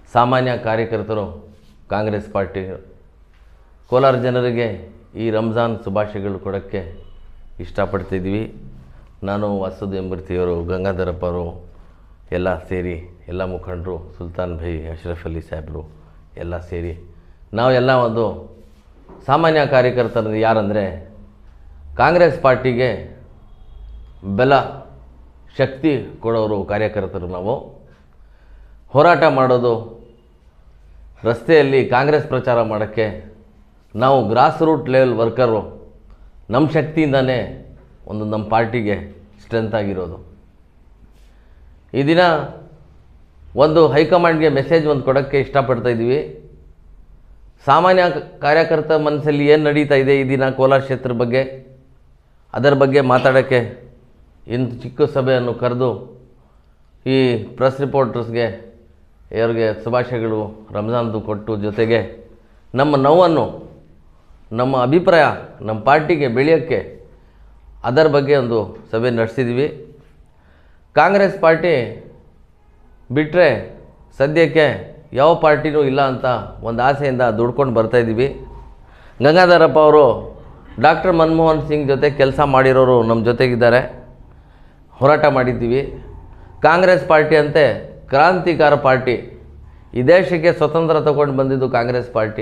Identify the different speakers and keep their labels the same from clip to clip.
Speaker 1: ಸಾಮಾನ್ಯ ಕಾರ್ಯಕರ್ತರು ಕಾಂಗ್ರೆಸ್ ಪಾರ್ಟಿ ಕೋಲಾರ ಜನರಿಗೆ ಈ ರಂಜಾನ್ ಶುಭಾಶಯಗಳು ಕೊಡೋಕ್ಕೆ ಇಷ್ಟಪಡ್ತಿದ್ವಿ ನಾನು ವಾಸುದ್ ಎಂಬರ್ತಿಯವರು ಗಂಗಾಧರಪ್ಪ ಅವರು ಎಲ್ಲ ಸೇರಿ ಎಲ್ಲ ಮುಖಂಡರು ಸುಲ್ತಾನ್ ಭೈ ಅಶ್ರಫ್ ಅಲಿ ಸಾಹೇಬರು ಎಲ್ಲ ಸೇರಿ ನಾವೆಲ್ಲ ಒಂದು ಸಾಮಾನ್ಯ ಕಾರ್ಯಕರ್ತರು ಯಾರಂದರೆ ಕಾಂಗ್ರೆಸ್ ಪಾರ್ಟಿಗೆ ಬಲ ಶಕ್ತಿ ಕೊಡೋರು ಕಾರ್ಯಕರ್ತರು ನಾವು ಹೋರಾಟ ಮಾಡೋದು ರಸ್ತೆಯಲ್ಲಿ ಕಾಂಗ್ರೆಸ್ ಪ್ರಚಾರ ಮಾಡೋಕ್ಕೆ ನಾವು ಗ್ರಾಸ್ ರೂಟ್ ಲೆವೆಲ್ ವರ್ಕರು ನಮ್ಮ ಶಕ್ತಿಯಿಂದನೇ ಒಂದು ನಮ್ಮ ಪಾರ್ಟಿಗೆ ಸ್ಟ್ರೆಂತ್ ಆಗಿರೋದು ಈ ದಿನ ಒಂದು ಹೈಕಮಾಂಡ್ಗೆ ಮೆಸೇಜ್ ಒಂದು ಕೊಡೋಕ್ಕೆ ಇಷ್ಟಪಡ್ತಾ ಇದ್ದೀವಿ ಸಾಮಾನ್ಯ ಕ- ಕಾರ್ಯಕರ್ತ ಮನಸ್ಸಲ್ಲಿ ಏನು ನಡೀತಾ ಇದೆ ಈ ದಿನ ಕೋಲಾರ ಕ್ಷೇತ್ರ ಬಗ್ಗೆ ಅದರ ಬಗ್ಗೆ ಮಾತಾಡೋಕ್ಕೆ ಇಂದು ಚಿಕ್ಕ ಸಭೆಯನ್ನು ಕರೆದು ಈ ಪ್ರೆಸ್ ರಿಪೋರ್ಟರ್ಸ್ಗೆ ಇವರಿಗೆ ಶುಭಾಶಯಗಳು ರಂಜಾನ್ದು ಕೊಟ್ಟು ಜೊತೆಗೆ ನಮ್ಮ ನೋವನ್ನು ನಮ್ಮ ಅಭಿಪ್ರಾಯ ನಮ್ಮ ಪಾರ್ಟಿಗೆ ಬೆಳೆಯೋಕ್ಕೆ ಅದರ ಬಗ್ಗೆ ಒಂದು ಸಭೆ ನಡೆಸಿದ್ವಿ ಕಾಂಗ್ರೆಸ್ ಪಾರ್ಟಿ ಬಿಟ್ಟರೆ ಸದ್ಯಕ್ಕೆ ಯಾವ ಪಾರ್ಟಿನೂ ಇಲ್ಲ ಅಂತ ಒಂದು ಆಸೆಯಿಂದ ದುಡ್ಕೊಂಡು ಬರ್ತಾಯಿದ್ದೀವಿ ಗಂಗಾಧರಪ್ಪ ಅವರು ಡಾಕ್ಟರ್ ಮನಮೋಹನ್ ಸಿಂಗ್ ಜೊತೆ ಕೆಲಸ ಮಾಡಿರೋರು ನಮ್ಮ ಜೊತೆಗಿದ್ದಾರೆ ಹೋರಾಟ ಮಾಡಿದ್ದೀವಿ ಕಾಂಗ್ರೆಸ್ ಪಾರ್ಟಿ ಅಂತೆ ಕ್ರಾಂತಿಕಾರ ಪಾರ್ಟಿ ಈ ದೇಶಕ್ಕೆ ಸ್ವತಂತ್ರ ತಗೊಂಡು ಬಂದಿದ್ದು ಕಾಂಗ್ರೆಸ್ ಪಾರ್ಟಿ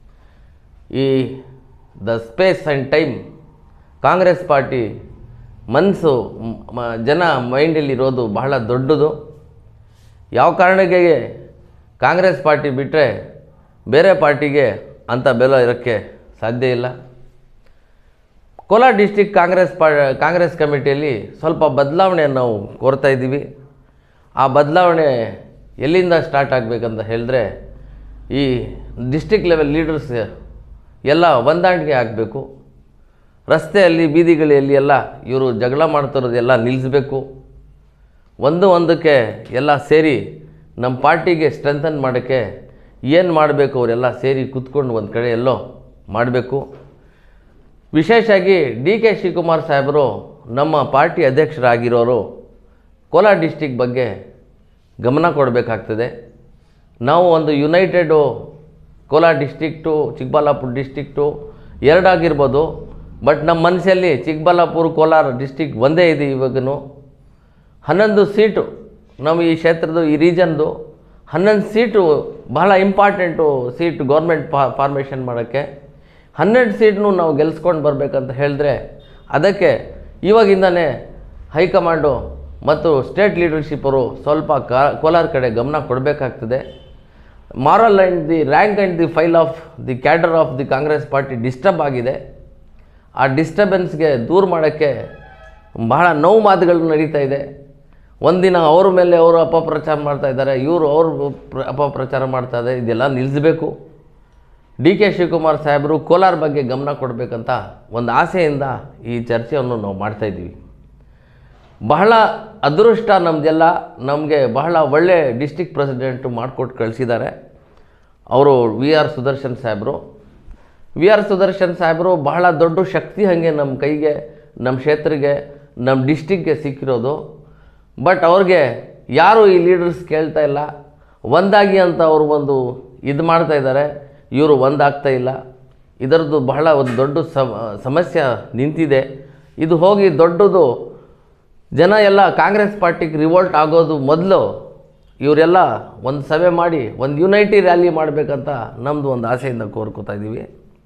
Speaker 1: ಈ the space and time Congress party ಮನಸ್ಸು ಮ್- ಮ- ಜನ ಮೈಂಡಲ್ಲಿರೋದು ಬಹಳ ದೊಡ್ಡದು ಯಾವ ಕಾರಣಕ್ಕೆ ಕಾಂಗ್ರೆಸ್ ಪಾರ್ಟಿ ಬಿಟ್ಟರೆ ಬೇರೆ ಪಾರ್ಟಿಗೆ ಅಂಥ ಬೆಲೆ ಇರೋಕ್ಕೆ ಸಾಧ್ಯ ಇಲ್ಲ ಕೋಲಾರ ಡಿಸ್ಟಿಕ್ ಕಾಂಗ್ರೆಸ್ ಪಾ ಕಾಂಗ್ರೆಸ್ ಕಮಿಟಿಯಲ್ಲಿ ಸ್ವಲ್ಪ ಬದಲಾವಣೆಯನ್ನು ನಾವು ಕೋರ್ತಾ ಇದ್ದೀವಿ ಆ ಬದಲಾವಣೆ ಎಲ್ಲಿಂದ ಸ್ಟಾರ್ಟ್ ಆಗಬೇಕಂತ ಹೇಳಿದ್ರೆ ಈ ಡಿಸ್ಟಿಕ್ ಲೆವೆಲ್ ಲೀಡರ್ಸ್ ಎಲ್ಲ ಹೊಂದಾಣಿಕೆ ಆಗಬೇಕು ರಸ್ತೆಯಲ್ಲಿ ಬೀದಿಗಳಲ್ಲಿ ಎಲ್ಲ ಇವರು ಜಗಳ ಮಾಡ್ತಿರೋದೆಲ್ಲ ನಿಲ್ಲಿಸಬೇಕು ಒಂದು ಒಂದಕ್ಕೆ ಎಲ್ಲ ಸೇರಿ ನಮ್ಮ ಪಾರ್ಟಿಗೆ ಸ್ಟ್ರೆಂಥನ್ ಮಾಡೋಕ್ಕೆ ಏನು ಮಾಡಬೇಕು ಅವರೆಲ್ಲ ಸೇರಿ ಕೂತ್ಕೊಂಡು ಒಂದು ಕಡೆ ಎಲ್ಲೋ ಮಾಡಬೇಕು ವಿಶೇಷವಾಗಿ ಡಿ ಕೆ ಶಿವಕುಮಾರ್ ಸಾಹೇಬರು ನಮ್ಮ ಪಾರ್ಟಿ ಅಧ್ಯಕ್ಷರಾಗಿರೋರು ಕೋಲಾರ ಡಿಸ್ಟಿಕ್ ಬಗ್ಗೆ ಗಮನ ಕೊಡಬೇಕಾಗ್ತದೆ ನಾವು ಒಂದು united Kolar district Chikkaballapura district ಎರಡಾಗಿರ್ಬೋದು ಬಟ್ ನಮ್ಮ ಮನಸ್ಸಲ್ಲಿ ಚಿಕ್ಕಬಳ್ಳಾಪುರ ಕೋಲಾರ ಡಿಸ್ಟಿಕ್ ಒಂದೇ ಇದೆ ಇವಾಗೂ ಹನ್ನೊಂದು ಸೀಟು ನಮ್ಮ ಈ ಕ್ಷೇತ್ರದ ಈ ರೀಜನ್ದು ಹನ್ನೊಂದು ಸೀಟು ಬಹಳ ಇಂಪಾರ್ಟೆಂಟು ಸೀಟ್ ಗೌರ್ಮೆಂಟ್ ಫಾ ಫಾರ್ಮೇಷನ್ ಮಾಡೋಕ್ಕೆ ಹನ್ನೆರಡು ಸೀಟ್ನು ನಾವು ಗೆಲ್ಸ್ಕೊಂಡು ಬರಬೇಕಂತ ಹೇಳಿದ್ರೆ ಅದಕ್ಕೆ ಇವಾಗಿಂದನೇ ಹೈಕಮಾಂಡು ಮತ್ತು ಸ್ಟೇಟ್ ಲೀಡರ್ಶಿಪ್ಪರು ಸ್ವಲ್ಪ ಕಾ ಕೋಲಾರ ಕಡೆ ಗಮನ ಕೊಡಬೇಕಾಗ್ತದೆ moral and the rank and the file of the cadre of the Congress party disturb ಆಗಿದೆ ಆ ಡಿಸ್ಟರ್ಬೆನ್ಸ್ಗೆ ದೂರ ಮಾಡೋಕ್ಕೆ ಬಹಳ ನೋವು ಮಾತುಗಳು ನಡೀತಾ ಇದೆ ಒಂದಿನ ಅವ್ರ ಮೇಲೆ ಅವರು ಅಪಪ್ರಚಾರ ಮಾಡ್ತಾ ಇದ್ದಾರೆ ಇವರು ಅವರು ಪ್ರ ಅಪಪ್ರಚಾರ ಮಾಡ್ತಾ ಇದ್ದಾರೆ ಇದೆಲ್ಲ ನಿಲ್ಲಿಸಬೇಕು ಡಿ ಕೆ ಶಿವಕುಮಾರ್ ಸಾಹೇಬರು ಕೋಲಾರ ಬಗ್ಗೆ ಗಮನ ಕೊಡಬೇಕಂತ ಒಂದು ಆಸೆಯಿಂದ ಈ ಚರ್ಚೆಯನ್ನು ನಾವು ಮಾಡ್ತಾಯಿದ್ದೀವಿ ಬಹಳ ಅದೃಷ್ಟ ನಮ್ಮದೆಲ್ಲ ನಮಗೆ ಬಹಳ ಒಳ್ಳೆ ಡಿಸ್ಟಿಕ್ ಪ್ರೆಸಿಡೆಂಟು ಮಾಡಿಕೊಟ್ಟು ಕಳಿಸಿದ್ದಾರೆ ಅವರು ವಿ ಆರ್ ಸುದರ್ಶನ್ ಸಾಹೇಬರು ವಿ ಆರ್ ಸುದರ್ಶನ್ ಸಾಹೇಬರು ಬಹಳ ದೊಡ್ಡ ಶಕ್ತಿ ಹಾಗೆ ನಮ್ಮ ಕೈಗೆ ನಮ್ಮ ಕ್ಷೇತ್ರಕ್ಕೆ ನಮ್ಮ ಡಿಸ್ಟಿಕ್ಗೆ ಸಿಕ್ಕಿರೋದು ಬಟ್ ಅವ್ರಿಗೆ ಯಾರೂ ಈ ಲೀಡರ್ಸ್ ಕೇಳ್ತಾ ಇಲ್ಲ ಒಂದಾಗಿ ಅಂತ ಅವರು ಒಂದು ಇದು ಮಾಡ್ತಾ ಇದ್ದಾರೆ ಇವರು ಒಂದಾಗ್ತಾ ಇಲ್ಲ ಇದರದ್ದು ಬಹಳ ಒಂದು ದೊಡ್ಡ ಸಮ ಸಮಸ್ಯೆ ನಿಂತಿದೆ ಇದು ಹೋಗಿ ದೊಡ್ಡದು ಜನ ಎಲ್ಲ ಕಾಂಗ್ರೆಸ್ ಪಾರ್ಟಿಗೆ ರಿವೋಲ್ಟ್ ಆಗೋದು ಮೊದಲು ಇವರೆಲ್ಲ ಒಂದು ಸಭೆ ಮಾಡಿ ಒಂದು ಯುನೈಟಿ ರ್ಯಾಲಿ ಮಾಡಬೇಕಂತ ನಮ್ಮದು ಒಂದು ಆಸೆಯಿಂದ ಕೋರ್ಕೋತಾ ಇದ್ದೀವಿ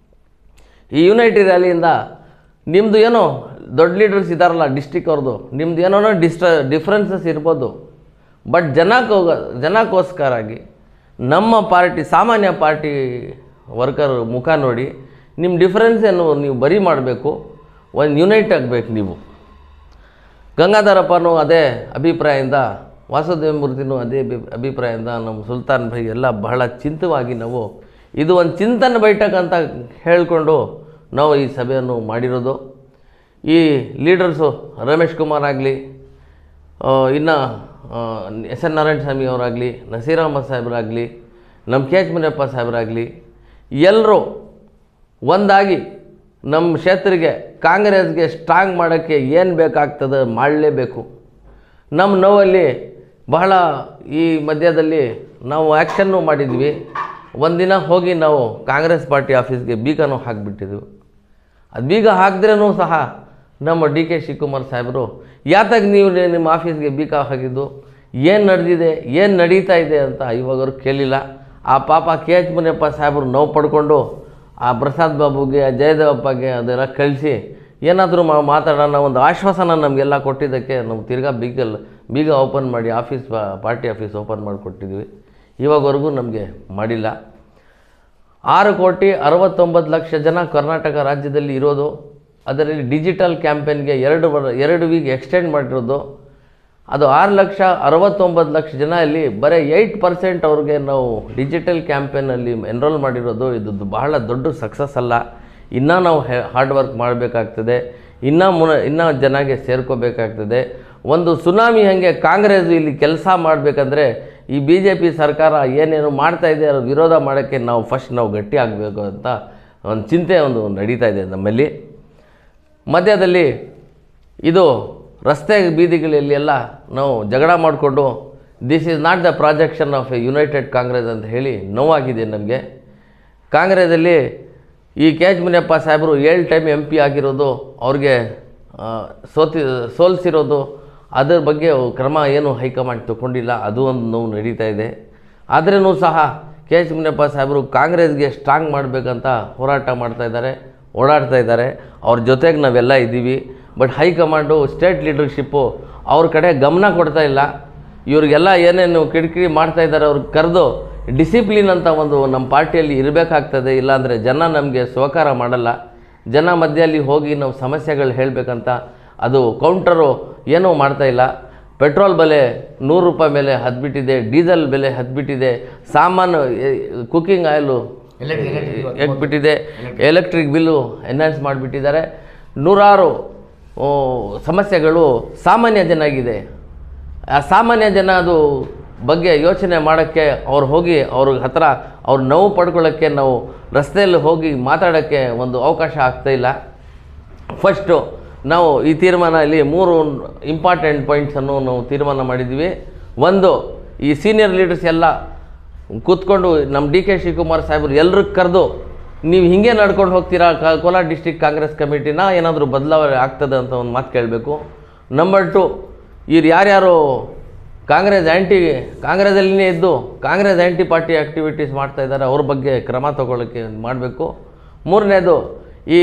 Speaker 1: ಈ ಯುನೈಟಿ ರ್ಯಾಲಿಯಿಂದ ನಿಮ್ಮದು ಏನೋ ದೊಡ್ಡ ಲೀಡರ್ಸ್ ಇದ್ದಾರಲ್ಲ ಡಿಸ್ಟಿಕ್ ಅವ್ರದ್ದು ನಿಮ್ದು ಏನೋ ಡಿಸ್ಟ ಡಿಫ್ರೆನ್ಸಸ್ ಇರ್ಬೋದು ಬಟ್ ಜನಕ್ಕೋಗ ಜನಕ್ಕೋಸ್ಕರಾಗಿ ನಮ್ಮ ಪಾರ್ಟಿ ಸಾಮಾನ್ಯ ಪಾರ್ಟಿ ವರ್ಕರ್ ಮುಖ ನೋಡಿ ನಿಮ್ಮ ಡಿಫ್ರೆನ್ಸನ್ನು ನೀವು ಬರಿ ಮಾಡಬೇಕು ಒಂದು ಯುನೈಟ್ ಆಗಬೇಕು ನೀವು ಗಂಗಾಧರಪ್ಪನೂ ಅದೇ ಅಭಿಪ್ರಾಯದಿಂದ ವಾಸುದೇವ ಮೂರ್ತಿನೂ ಅದೇ ಅಭಿ ಅಭಿಪ್ರಾಯದಿಂದ ನಮ್ಮ ಸುಲ್ತಾನ್ ಭೈ ಎಲ್ಲ ಬಹಳ ಚಿಂತವಾಗಿ ನಾವು ಇದು ಒಂದು ಚಿಂತನೆ ಬೈಠಕ್ ಅಂತ ಹೇಳಿಕೊಂಡು ನಾವು ಈ ಸಭೆಯನ್ನು ಮಾಡಿರೋದು ಈ ಲೀಡರ್ಸು ರಮೇಶ್ ಕುಮಾರ್ ಆಗಲಿ ಇನ್ನು ಎಸ್ ಎನ್ ನಾರಾಯಣ ಸ್ವಾಮಿ ಅವರಾಗಲಿ ನಸೀರ್ ಅಹಮದ್ ಸಾಹೇಬರಾಗಲಿ ನಮ್ಮ ಕೆ ಎಚ್ ಮುನಿಯಪ್ಪ ಸಾಹೇಬರಾಗಲಿ ಎಲ್ಲರೂ ಒಂದಾಗಿ ನಮ್ಮ ಕ್ಷೇತ್ರಕ್ಕೆ ಕಾಂಗ್ರೆಸ್ಗೆ ಸ್ಟ್ರಾಂಗ್ ಮಾಡೋಕ್ಕೆ ಏನು ಬೇಕಾಗ್ತದೆ ಮಾಡಲೇಬೇಕು ನಮ್ಮ ನೋವಲ್ಲಿ ಬಹಳ ಈ ಮಧ್ಯದಲ್ಲಿ ನಾವು ಆ್ಯಕ್ಷನ್ನು ಮಾಡಿದ್ವಿ ಒಂದಿನ ಹೋಗಿ ನಾವು ಕಾಂಗ್ರೆಸ್ ಪಾರ್ಟಿ ಆಫೀಸ್ಗೆ ಬೀಗನೂ ಹಾಕಿಬಿಟ್ಟಿದ್ವಿ ಅದು ಬೀಗ ಹಾಕಿದ್ರೂ ಸಹ ನಮ್ಮ ಡಿ ಕೆ ಶಿವಕುಮಾರ್ ಸಾಹೇಬರು ಯಾತಕ್ಕೆ ನೀವು ನಿ- ನಿಮ್ಮ ಆಫೀಸ್ಗೆ ಬೀಗ ಹಾಕಿದ್ದು ಏನು ನಡೆದಿದೆ ಏನು ನಡೀತಾ ಇದೆ ಅಂತ ಇವಾಗರು ಕೇಳಿಲ್ಲ ಆ ಪಾಪ ಕೆ ಎಚ್ ಮುನಿಯಪ್ಪ ಸಾಹೇಬರು ನೋವು ಪಡ್ಕೊಂಡು ಆ ಪ್ರಸಾದ್ ಬಾಬುಗೆ ಆ ಜಯದೇವಪ್ಪಗೆ ಅದೆಲ್ಲ ಕಳಿಸಿ ಏನಾದರೂ ಮಾತಾಡೋಣ ಒಂದು ಆಶ್ವಾಸನ ನಮಗೆಲ್ಲ ಕೊಟ್ಟಿದ್ದಕ್ಕೆ ನಾವು ತಿರ್ಗಾ ಬೀಗಲ್ ಬೀಗ ಓಪನ್ ಮಾಡಿ ಆಫೀಸ್ ಪಾರ್ಟಿ ಆಫೀಸ್ ಓಪನ್ ಮಾಡಿ ಕೊಟ್ಟಿದ್ವಿ ಇವಾಗವರೆಗೂ ನಮಗೆ ಮಾಡಿಲ್ಲ ಆರು ಕೋಟಿ ಅರವತ್ತೊಂಬತ್ತು ಲಕ್ಷ ಜನ ಕರ್ನಾಟಕ ರಾಜ್ಯದಲ್ಲಿ ಇರೋದು ಅದರಲ್ಲಿ ಡಿಜಿಟಲ್ ಕ್ಯಾಂಪೇನ್ಗೆ ಎರಡು ವರ್ ಎರಡು ವೀಕ್ ಎಕ್ಸ್ಟೆಂಡ್ ಮಾಡಿರೋದು ಅದು ಆರು ಲಕ್ಷ ಅರವತ್ತೊಂಬತ್ತು ಲಕ್ಷ ಜನ ಇಲ್ಲಿ ಬರೀ ಏಯ್ಟ್ ಪರ್ಸೆಂಟ್ ಅವ್ರಿಗೆ ನಾವು ಡಿಜಿಟಲ್ ಕ್ಯಾಂಪೇನಲ್ಲಿ ಎನ್ರೋಲ್ ಮಾಡಿರೋದು ಇದು ಬಹಳ ದೊಡ್ಡ ಸಕ್ಸಸ್ ಅಲ್ಲ ಇನ್ನೂ ನಾವು ಹಾರ್ಡ್ ವರ್ಕ್ ಮಾಡಬೇಕಾಗ್ತದೆ ಇನ್ನೂ ಮುನ ಇನ್ನೂ ಜನಗೆ ಸೇರ್ಕೋಬೇಕಾಗ್ತದೆ ಒಂದು ಸುನಾಮಿ ಹಾಗೆ ಕಾಂಗ್ರೆಸ್ ಇಲ್ಲಿ ಕೆಲಸ ಮಾಡಬೇಕಂದ್ರೆ ಈ ಬಿ ಜೆ ಪಿ ಸರ್ಕಾರ ಏನೇನು ಮಾಡ್ತಾ ಇದೆ ಅದರ ವಿರೋಧ ಮಾಡೋಕ್ಕೆ ನಾವು ಫಸ್ಟ್ ನಾವು ಗಟ್ಟಿ ಆಗಬೇಕು ಅಂತ ಒಂದು ಚಿಂತೆ ಒಂದು ನಡೀತಾ ಇದೆ ನಮ್ಮಲ್ಲಿ ಮಧ್ಯದಲ್ಲಿ ಇದು ರಸ್ತೆ ಬೀದಿಗಳಲ್ಲಿ ಎಲ್ಲ ನಾವು ಜಗಳ ಮಾಡಿಕೊಂಡು this is not the projection of a united Congress ಅಂತ ಹೇಳಿ ನೋವಾಗಿದೆ ನಮಗೆ ಕಾಂಗ್ರೆಸ್ಸಲ್ಲಿ ಈ ಕೆ ಎಚ್ ಮುನಿಯಪ್ಪ ಸಾಹೇಬರು ಏಳು ಟೈಮ್ ಎಂ ಪಿ ಆಗಿರೋದು ಅವ್ರಿಗೆ ಆ, ಸೋತಿ ಸೋಲಿಸಿರೋದು ಅದರ ಬಗ್ಗೆ ಕ್ರಮ ಏನು ಹೈಕಮಾಂಡ್ ತಗೊಂಡಿಲ್ಲ ಅದು ಒಂದು ನೋವು ನಡೀತಾ ಇದೆ ಆದ್ರೂ ಸಹ ಕೆ ಎಚ್ ಮುನಿಯಪ್ಪ ಸಾಹೇಬರು ಕಾಂಗ್ರೆಸ್ಗೆ ಸ್ಟ್ರಾಂಗ್ ಮಾಡಬೇಕಂತ ಹೋರಾಟ ಮಾಡ್ತಾ ಇದ್ದಾರೆ ಓಡಾಡ್ತಾ ಇದ್ದಾರೆ ಅವ್ರ ಜೊತೆಗೆ ನಾವೆಲ್ಲ ಇದ್ದೀವಿ ಬಟ್ ಹೈಕಮಾಂಡು ಸ್ಟೇಟ್ ಲೀಡರ್ಶಿಪ್ಪು ಅವ್ರ ಕಡೆ ಗಮನ ಕೊಡ್ತಾ ಇಲ್ಲ ಇವ್ರಿಗೆಲ್ಲ ಏನೇನು ಕಿರಿಕಿರಿ ಮಾಡ್ತಾ ಇದ್ದಾರೆ ಅವ್ರಿಗೆ ಕರೆದು ಡಿಸಿಪ್ಲಿನ್ ಅಂತ ಒಂದು ನಮ್ಮ ಪಾರ್ಟಿಯಲ್ಲಿ ಇರಬೇಕಾಗ್ತದೆ ಇಲ್ಲಾಂದರೆ ಜನ ನಮಗೆ ಸಹಕಾರ ಮಾಡಲ್ಲ ಜನ ಮಧ್ಯದಲ್ಲಿ ಹೋಗಿ ನಾವು ಸಮಸ್ಯೆಗಳು ಹೇಳಬೇಕಂತ ಅದು ಕೌಂಟರು ಏನೂ ಮಾಡ್ತಾ ಇಲ್ಲ ಪೆಟ್ರೋಲ್ ಬೆಲೆ ನೂರು ರೂಪಾಯಿ ಮೇಲೆ ಹದ್ಬಿಟ್ಟಿದೆ ಡೀಸೆಲ್ ಬೆಲೆ ಹದ್ಬಿಟ್ಟಿದೆ ಸಾಮಾನು ಕುಕ್ಕಿಂಗ್ ಆಯಿಲು ಎಗ್ಬಿಟ್ಟಿದೆ ಎಲೆಕ್ಟ್ರಿಕ್ ಬಿಲ್ಲು ಎನ್ಹಾನ್ಸ್ ಮಾಡಿಬಿಟ್ಟಿದ್ದಾರೆ ನೂರಾರು ಓ, ಸಮಸ್ಯೆಗಳು ಸಾಮಾನ್ಯ ಜನಾಗಿದೆ ಆ ಸಾಮಾನ್ಯ ಜನ ಅದು ಬಗ್ಗೆ ಯೋಚನೆ ಮಾಡೋಕ್ಕೆ ಅವ್ರು ಹೋಗಿ ಅವ್ರ ಹತ್ರ ಅವ್ರ ನೋವು ಪಡ್ಕೊಳ್ಳೋಕ್ಕೆ ನಾವು ರಸ್ತೆಯಲ್ಲಿ ಹೋಗಿ ಮಾತಾಡೋಕ್ಕೆ ಒಂದು ಅವಕಾಶ ಆಗ್ತಾ ಇಲ್ಲ ಫಸ್ಟು ನಾವು ಈ ತೀರ್ಮಾನ ಇಲ್ಲಿ ಮೂರು ಇಂಪಾರ್ಟೆಂಟ್ ಪಾಯಿಂಟ್ಸನ್ನು ನಾವು ತೀರ್ಮಾನ ಮಾಡಿದ್ವಿ ಒಂದು ಈ ಸೀನಿಯರ್ ಲೀಡರ್ಸ್ ಎಲ್ಲ ಕೂತ್ಕೊಂಡು ನಮ್ಮ ಡಿ ಕೆ ಶಿವಕುಮಾರ್ ಸಾಹೇಬರು ಎಲ್ರಿಗೂ ಕರೆದು ನೀವು ಹಿಂಗೆ ನಡ್ಕೊಂಡು ಹೋಗ್ತೀರಾ ಕ- ಕೋಲಾರ ಡಿಸ್ಟಿಕ್ ಕಾಂಗ್ರೆಸ್ ಕಮಿಟಿನ ಏನಾದರೂ ಬದಲಾವಣೆ ಆಗ್ತದೆ ಅಂತ ಒಂದು ಮಾತು ಕೇಳಬೇಕು ನಂಬರ್ ಟು ಇವ್ರು ಯಾರ್ಯಾರು ಕಾಂಗ್ರೆಸ್ ಆ್ಯಂಟಿ ಕಾಂಗ್ರೆಸ್ಸಲ್ಲಿನೇ ಇದ್ದು ಕಾಂಗ್ರೆಸ್ ಆ್ಯಂಟಿ ಪಾರ್ಟಿ ಆ್ಯಕ್ಟಿವಿಟೀಸ್ ಮಾಡ್ತಾ ಇದ್ದಾರೆ ಅವ್ರ ಬಗ್ಗೆ ಕ್ರಮ ತಗೊಳ್ಳೋಕ್ಕೆ ಮಾಡಬೇಕು ಮೂರನೇದು ಈ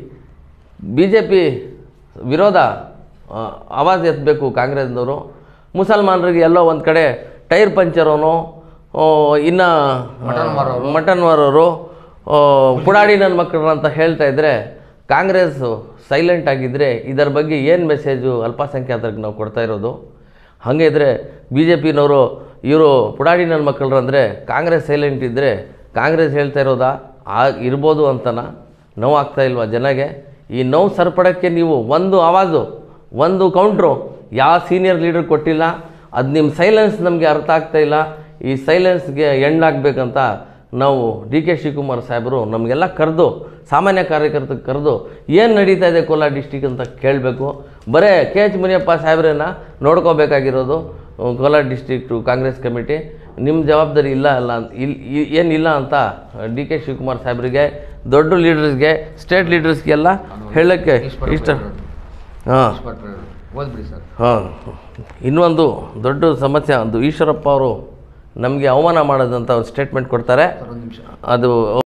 Speaker 1: ಬಿ ಜೆ ಪಿ ವಿರೋಧ ಆ, ಆವಾಜ್ ಎತ್ತಬೇಕು ಕಾಂಗ್ರೆಸ್ನವರು ಮುಸಲ್ಮಾನರಿಗೆ ಎಲ್ಲೋ ಒಂದು ಕಡೆ ಟೈರ್ ಪಂಚರೋನು ಇನ್ನು ಮಟನ್ ಮಾರೋರು ಆ, ಪುಡಾಡಿ ನನ್ನ ಮಕ್ಕಳು ಅಂತ ಹೇಳ್ತಾ ಇದ್ದರೆ ಕಾಂಗ್ರೆಸ್ ಸೈಲೆಂಟ್ ಆಗಿದ್ದರೆ ಇದರ ಬಗ್ಗೆ ಏನು ಮೆಸೇಜು ಅಲ್ಪಸಂಖ್ಯಾತರಿಗೆ ನಾವು ಕೊಡ್ತಾ ಇರೋದು ಹಾಗೆ ಇದ್ದರೆ ಬಿ ಜೆ ಪಿನವರು ಇವರು ಪುಡಾಡಿ ನನ್ನ ಮಕ್ಕಳು ಅಂದರೆ ಕಾಂಗ್ರೆಸ್ ಸೈಲೆಂಟ್ ಇದ್ದರೆ ಕಾಂಗ್ರೆಸ್ ಹೇಳ್ತಾ ಇರೋದಾ ಆ ಇರ್ಬೋದು ಅಂತನ ನೋವು ಆಗ್ತಾ ಇಲ್ವಾ ಜನಗೆ ಈ ನೋವು ಸರಿಪಡೋಕ್ಕೆ ನೀವು ಒಂದು ಆವಾಜು ಒಂದು ಕೌಂಟ್ರು ಯಾವ ಸೀನಿಯರ್ ಲೀಡರ್ ಕೊಟ್ಟಿಲ್ಲ ಅದು ನಿಮ್ಮ ಸೈಲೆನ್ಸ್ ನಮಗೆ ಅರ್ಥ ಆಗ್ತಾ ಇಲ್ಲ ಈ ಸೈಲೆನ್ಸ್ಗೆ ಎಣ್ಣಾಗಬೇಕಂತ ನಾವು ಡಿ ಕೆ ಶಿವಕುಮಾರ್ ಸಾಹೇಬರು ನಮಗೆಲ್ಲ ಕರೆದು ಸಾಮಾನ್ಯ ಕಾರ್ಯಕರ್ತರಿಗೆ ಕರೆದು ಏನು ನಡೀತಾ ಇದೆ ಕೋಲಾರ ಡಿಸ್ಟಿಕ್ ಅಂತ ಕೇಳಬೇಕು ಬರೇ ಕೆ ಎಚ್ ಮುನಿಯಪ್ಪ ಸಾಹೇಬ್ರನ್ನ ನೋಡ್ಕೋಬೇಕಾಗಿರೋದು ಆ, ಕೋಲಾರ ಡಿಸ್ಟ್ರಿಕ್ಟು ಕಾಂಗ್ರೆಸ್ ಕಮಿಟಿ ನಿಮ್ಮ ಜವಾಬ್ದಾರಿ ಇಲ್ಲ ಅಲ್ಲ ಅಂತ ಇಲ್ ಇ- ಏನಿಲ್ಲ ಅಂತ ಡಿ ಕೆ ಶಿವಕುಮಾರ್ ಸಾಹೇಬ್ರಿಗೆ ದೊಡ್ಡ ಲೀಡರ್ಸ್ಗೆ ಸ್ಟೇಟ್ ಲೀಡರ್ಸ್ಗೆಲ್ಲ ಹೇಳೋಕ್ಕೆ ಇಷ್ಟ ಹಾಂ
Speaker 2: ಓದ್ಬಿಡಿ ಸರ್
Speaker 1: ಹಾಂ ಇನ್ನೊಂದು ದೊಡ್ಡ ಸಮಸ್ಯೆ ಒಂದು ಈಶ್ವರಪ್ಪ ಅವರು ನಮಗೆ ಅವಮಾನ ಮಾಡೋದಂತ ಒಂದು ಸ್ಟೇಟ್ಮೆಂಟ್ ಕೊಡ್ತಾರೆ
Speaker 2: ಸರ್ ಒಂದು ನಿಮಿಷ
Speaker 1: ಅದು